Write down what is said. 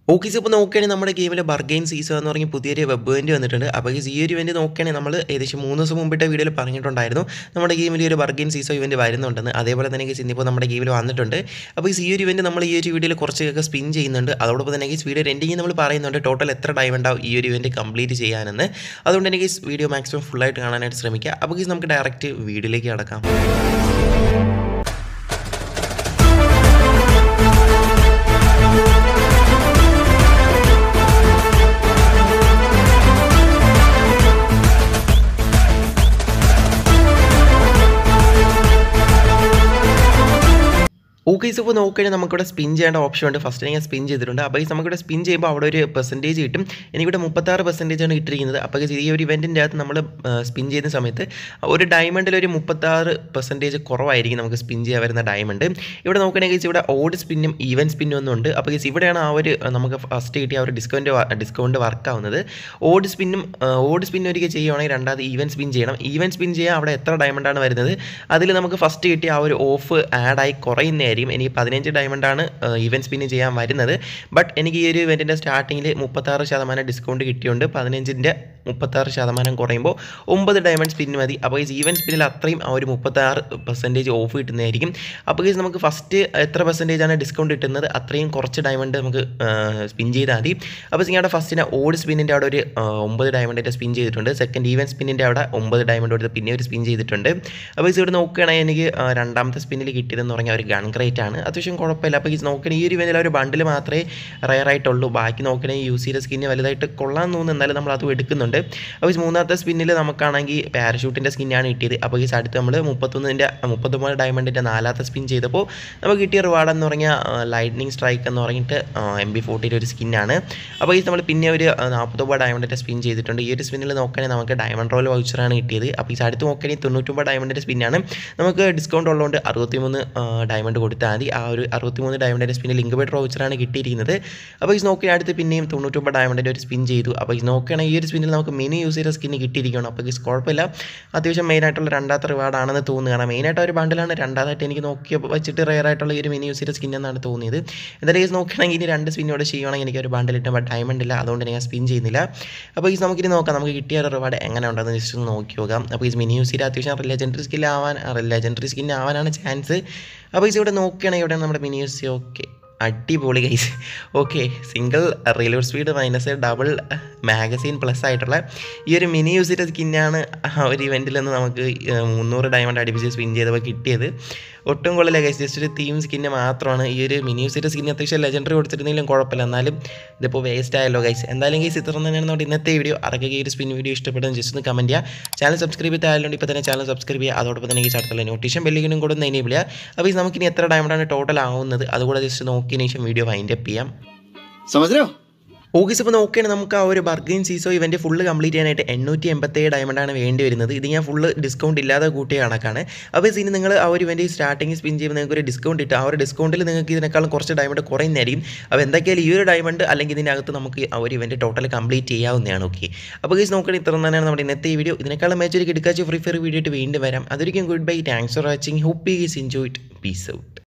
okay ഇപ്പോൾ നോക്കുകയാണെങ്കിൽ നമ്മുടെ ഗെയിമിൽ ബർഗെയിൻ സീസൺ എന്ന് പറഞ്ഞ പുതിയൊരു വെബ് ഇവൻറ്റ് വന്നിട്ടുണ്ട് അപ്പോൾ ഈ ഒരു ഇവൻറ്റ് നോക്കുകയാണെങ്കിൽ നമ്മൾ ഏകദേശം മൂന്ന് ദിവസം മുമ്പിട്ട് വീഡിയോയിൽ പറഞ്ഞിട്ടുണ്ടായിരുന്നു നമ്മുടെ ഗെയിമിൽ ഈ ഒരു ബർഗെയിൻ സീസൺ ഇവൻറ്റ് വരുന്നുണ്ടെന്ന് അതേപോലെ തന്നെ ഗൈസ് ഇന്നിപ്പോൾ നമ്മുടെ ഗെയിമിൽ വന്നിട്ടുണ്ട് അപ്പോൾ ഈ ഒരു ഇവൻറ്റ് നമ്മൾ ഈ ഒരു വീഡിയോയിൽ കുറച്ചൊക്കെ സ്പിൻ ചെയ്യുന്നുണ്ട് അതോടൊപ്പം തന്നെ ഗൈസ് വീഡിയോ എൻഡിങ് നമ്മൾ പറയുന്നുണ്ട് ടോട്ടൽ എത്ര ടൈം ഉണ്ടാവും ഈ ഒരു ഇവൻറ്റ് കംപ്ലീറ്റ് ചെയ്യാനെന്ന് അതുകൊണ്ട് തന്നെ ഗൈസ് വീഡിയോ മാക്സിമം ഫുള്ളായിട്ട് കാണാനായിട്ട് ശ്രമിക്കുക അപ്പോൾ ഗൈസ് നമുക്ക് ഡയറക്റ്റ് വീഡിയോയിലേക്ക് കടക്കാം ഓക്കെ ഇപ്പോൾ നോക്കുകയാണെങ്കിൽ നമുക്കിവിടെ സ്പിൻ ചെയ്യേണ്ട ഓപ്ഷൻ ഉണ്ട് ഫസ്റ്റ് ഞാൻ സ്പിൻ ചെയ്തിട്ടുണ്ട് അപ്പോൾ ഈ നമുക്കിവിടെ സ്പിൻ ചെയ്യുമ്പോൾ അവിടെ ഒരു പെർസെൻറ്റേജ് കിട്ടും എനിക്കിവിടെ മുപ്പത്താറ് പെർസെൻറ്റേജ് ആണ് ഇട്ടിരിക്കുന്നത് അപ്പോൾ ഈ ഒരു ഇവൻറ്റിൻ്റെ അകത്ത് നമ്മൾ സ്പിൻ ചെയ്യുന്ന സമയത്ത് ഒരു ഡയമണ്ടിൽ ഒരു മുപ്പത്താറ് പെർസെൻറ്റേജ് കുറവായിരിക്കും നമുക്ക് സ്പിൻ ചെയ്യാൻ വരുന്ന ഡയമണ്ട് ഇവിടെ നോക്കുകയാണെങ്കിൽ ഇവിടെ ഓഡ് സ്പിന്നും ഈവൻ സ്പിന്നും ഒന്നും ഉണ്ട് അപ്പോൾ ഇവിടെയാണ് ആ ഒരു നമുക്ക് ഫസ്റ്റ് കിട്ടിയ ആ ഒരു ഡിസ്കൗണ്ട് ഡിസ്കൗണ്ട് വർക്ക് ആവുന്നത് ഓഡ് സ്പിന്നും ഓഡ് സ്പിൻ ഒരിക്കൽ ചെയ്യുവാണെങ്കിൽ രണ്ടാമത് ഈവൻ സ്പിൻ ചെയ്യണം ഈവൻ സ്പിൻ ചെയ്യാൻ അവിടെ എത്ര ഡയമണ്ടാണ് വരുന്നത് അതിൽ നമുക്ക് ഫസ്റ്റ് കിട്ടിയ ആ ഒരു ഓഫ് ആഡായി കുറയുന്നതായിരിക്കും എനിക്ക് പതിനഞ്ച് ഡയമണ്ടാണ് ഈവൻ സ്പിന്ന് ചെയ്യാൻ വരുന്നത് ബട്ട് എനിക്ക് ഈ ഒരു ഇവൻറ്റിൻ്റെ സ്റ്റാർട്ടിങ്ങിൽ മുപ്പത്താറ് ശതമാനം ഡിസ്കൗണ്ട് കിട്ടിയുണ്ട് പതിനഞ്ചിൻ്റെ മുപ്പത്താറ് ശതമാനം കുറയുമ്പോൾ ഒമ്പത് ഡയമണ്ട് സ്പിൻ മതി അപ്പോൾ ഈ ഈവൻ സ്പിന്നിൽ അത്രയും ആ ഒരു മുപ്പത്താറ് പെർസെൻറ്റേജ് ഓഫ് കിട്ടുന്നതായിരിക്കും അപ്പോൾ ഈ നമുക്ക് ഫസ്റ്റ് എത്ര പെർസെൻറ്റേജ് ആണ് ഡിസ്കൗണ്ട് കിട്ടുന്നത് അത്രയും കുറച്ച് ഡയമണ്ട് നമുക്ക് സ്പിൻ ചെയ്താൽ മതി അപ്പോൾ നിങ്ങളുടെ ഫസ്റ്റിന് ഓഡ് സ്പിന്നിൻ്റെ അവിടെ ഒരു ഒമ്പത് ഡയമണ്ടിൻ്റെ സ്പിൻ ചെയ്തിട്ടുണ്ട് സെക്കൻഡ് ഈവൻ സ്പിന്നിൻ്റെ അവിടെ ഒമ്പത് ഡയമണ്ട് കൊടുത്ത് പിന്നെ ഒരു സ്പിൻ ചെയ്തിട്ടുണ്ട് അപ്പോൾ ഇത് ഇവിടെ നോക്കുകയാണെങ്കിൽ എനിക്ക് രണ്ടാമത്തെ സ്പിന്നിൽ കിട്ടിയതെന്ന് പറഞ്ഞാൽ ഒരു ഗൺ ക്രേറ്റ് ആണ് അത്യാവശ്യം കുഴപ്പമില്ല അപ്പോൾ ഈ നോക്കണേ ഈ ഒരു ഇവനിൽ ഒരു ബണ്ടിൽ മാത്രമേ റയർ ആയിട്ടുള്ളൂ ബാക്കി നോക്കണേ യൂസ് ചെയ്ത സ്കിന്ന് വലുതായിട്ട് കൊള്ളാൻ തോന്നുന്നു എന്നാലും നമ്മൾ അത് എടുക്കുന്നുണ്ട് അപ്പോൾ ഈ മൂന്നാമത്തെ സ്പിന്നിൽ നമുക്കാണെങ്കിൽ പാരഷൂട്ടിൻ്റെ സ്കിന്നാണ് കിട്ടിയത് അപ്പോൾ ഈ അടുത്ത് നമ്മൾ മുപ്പത്തൊന്നിൻ്റെ മുപ്പത്തൊമ്പത് ഡയമണ്ടിൻ്റെ നാലാമത്തെ സ്പിൻ ചെയ്തപ്പോൾ നമുക്ക് കിട്ടിയ റിവാർഡ് എന്ന് പറഞ്ഞാൽ ലൈറ്റ്നിങ് സ്ട്രൈക്ക് എന്ന് പറഞ്ഞിട്ട് എം ബി ഫോർട്ടിയുടെ ഒരു സ്കിന്നാണ് അപ്പോൾ ഈ നമ്മൾ പിന്നെ ഒരു നാൽപ്പത്തൊമ്പത് ഡയമണ്ടിൻ്റെ സ്പിൻ ചെയ്തിട്ടുണ്ട് ഈ ഒരു സ്പിന്നിൽ നോക്കുകയാണെങ്കിൽ നമുക്ക് ഡയമണ്ട് റോൾ വൗച്ചറാണ് കിട്ടിയത് അപ്പോൾ ഈ അടുത്ത് നോക്കുകയാണെങ്കിൽ തൊണ്ണൂറ്റൊമ്പത് ഡയമണ്ടിൻ്റെ സ്പിന്നാണ് നമുക്ക് ഡിസ്കൗണ്ട് ഉള്ളതുകൊണ്ട് അറുപത്തിമൂന്ന് ഡയമണ്ട് കൊടുത്താൽ മതി ആ ഒരു അറുപത്തിമൂന്ന് ഡയമണ്ടിൻ്റെ സ്പിന്നിൽ ലിങ്ക് ബെഡ് വൗച്ചറാണ് കിട്ടിയിരിക്കുന്നത് അപ്പോൾ ഈ നോക്കി അടുത്ത് പിന്നെയും തൊണ്ണൂറ്റൊമ്പത് ഡയമണ്ടിൻ്റെ ഒരു സ്പിൻ ചെയ്തു അപ്പോൾ ഈ നോക്കുകയാണെങ്കിൽ ഈ ഒരു സ്പിന്നിൽ നമുക്ക് മിനി യൂസ് ചെയ്ത സ്കിന്ന് കിട്ടിയിരിക്കണം അപ്പോൾ ഈ കുഴപ്പമില്ല അത്യാവശ്യം മെയിനായിട്ടുള്ള രണ്ടാമത്തെ റിവാർഡാണെന്ന് തോന്നുന്നു കാരണം മെയിനായിട്ട് ഒരു ബണ്ടിലാണ് രണ്ടാമതായിട്ട് എനിക്ക് നോക്കി വെച്ചിട്ട് റെയർ ആയിട്ടുള്ള ഈ ഒരു മിനി യൂസ് ചെയ്ത സ്കിൻ എന്നാണ് തോന്നിയത് എന്തായാലും ഈ നോക്കുകയാണെങ്കിൽ ഇനി രണ്ട് സ്പിന്നോട് ചെയ്യുവാണെങ്കിൽ എനിക്ക് ഒരു ബണ്ടിൽ ഇട്ട് ബട്ട് ഡയമണ്ട് ഇല്ല അതുകൊണ്ട് ഞാൻ സ്പിൻ ചെയ്യുന്നില്ല അപ്പോൾ ഈ നമുക്കിനി നോക്കാം നമുക്ക് കിട്ടിയ ഒരു റിവാർഡ് എങ്ങനെ ഉണ്ടെന്ന് ജസ്റ്റ് ഒന്ന് നോക്കി നോക്കാം അപ്പോൾ ഈ മിനി യൂസ് ചെയ്ത അത്യാവശ്യം ലെജൻഡറി സ്കിൻ ആവാൻ ലെജൻഡറി സ്കിൻ ആവാനാണ് ചാൻസ് അപ്പോൾ ഇവിടെ നോക്കുകയാണെങ്കിൽ ഇവിടെ നമ്മുടെ മിനി യൂസ് ഓക്കെ അടിപൊളി guys okay single reload speed minus double magazine plus ആയിട്ടുള്ള ഈ ഒരു മിനി യൂസിൻ്റെ സ്കിന്നാണ് ആ ഒരു ഇവൻറ്റിൽ നിന്ന് നമുക്ക് മുന്നൂറ് ഡയമണ്ട് അടുപ്പിച്ച് സ്പിൻ ചെയ്തപ്പോൾ കിട്ടിയത് ഒട്ടും കൊള്ളില്ല ഗൈസ് ജസ്റ്റ് ഒരു തീം സ്കിന്ന് മാത്രമാണ് ഈ ഒരു മിനി യൂസിൻ്റെ സ്കിന്ന് അത്യാവശ്യം ലെജൻഡറി കൊടുത്തിരുന്നെങ്കിലും കുഴപ്പമില്ല എന്നാലും ഇതിപ്പോൾ വേസ്റ്റ് ആയല്ലോ ഗൈസ് എന്തായാലും ഗൈസ് ഇത്ര തന്നെയാണ് നമ്മുടെ ഇന്നത്തെ വീഡിയോ ആർക്കൊക്കെ ഈ ഒരു സ്പിൻ വീഡിയോ ഇഷ്ടപ്പെടുന്നത് ജസ്റ്റ് ഒന്ന് കമൻറ്റ് ചെയ്യുക ചാനൽ സബ്സ്ക്രൈബ് ചെയ്തായാലും ഇപ്പോൾ തന്നെ ചാനൽ സബ്സ്ക്രൈബ് ചെയ്യുക അതോടൊപ്പം തന്നെ ഈ അടുത്തുള്ള നോട്ടീഷൻ ബെല്ലിനും കൂടെ ഒന്ന് എനേബിൾ ചെയ്യുക അപ്പോൾ ഈ നമുക്കിനി എത്ര ഡയമണ്ടാണ് ടോട്ടൽ ആവുന്നത് അതുകൂടെ ജസ്റ്റ് നോക്കിയതിന് ശേഷം വീഡിയോ വൈൻഡ് അപ്പ് ചെയ്യാം समझ रहे हो ഓഗസ്റ്റ് ഇപ്പോൾ നോക്കുകയാണെങ്കിൽ നമുക്ക് ആ ഒരു bargain seesaw event full complete ചെയ്യാനായിട്ട് എണ്ണൂറ്റി എൺപത്തേഴ് ഡയമണ്ടാണ് വേണ്ടി വരുന്നത് ഇത് ഞാൻ ഫുള്ള് ഡിസ്കൗണ്ട് ഇല്ലാതെ കൂട്ടിയ കണക്കാണ് അപ്പോൾ ഇനി നിങ്ങൾ ആ ഒരു ഇവൻറ്റ് സ്റ്റാർട്ടിങ് സ്പിൻ ചെയ്യുമ്പോൾ നിങ്ങൾക്ക് ഒരു ഡിസ്കൗണ്ട് ഇട്ട് ആ ഒരു ഡിസ്കൗണ്ടിൽ നിങ്ങൾക്ക് ഇതിനേക്കാളും കുറച്ച് ഡയമണ്ട് കുറയുന്നതായിരിക്കും അപ്പോൾ എന്തൊക്കെയാലും ഈ ഒരു ഡയമണ്ട് അല്ലെങ്കിൽ ഇതിനകത്ത് നമുക്ക് ആ ഒരു ഇവൻറ്റ് ടോട്ടൽ കംപ്ലീറ്റ് ചെയ്യാവുന്നതാണ് ഓക്കെ അപ്പോൾ ഗീസ് നോക്കുകയാണെങ്കിൽ ഇത്ര തന്നെയാണ് നമ്മുടെ ഇന്നത്തെ ഈ വീഡിയോ ഇതിനേക്കാളും മേച്ചൊരു കിടക്കാച്ച് ഫ്രീ ഫയർ വീഡിയോ ആയിട്ട് വീണ്ടും വരാം അതൊരിക്കും good bye thanks for watching hope guys enjoy it peace out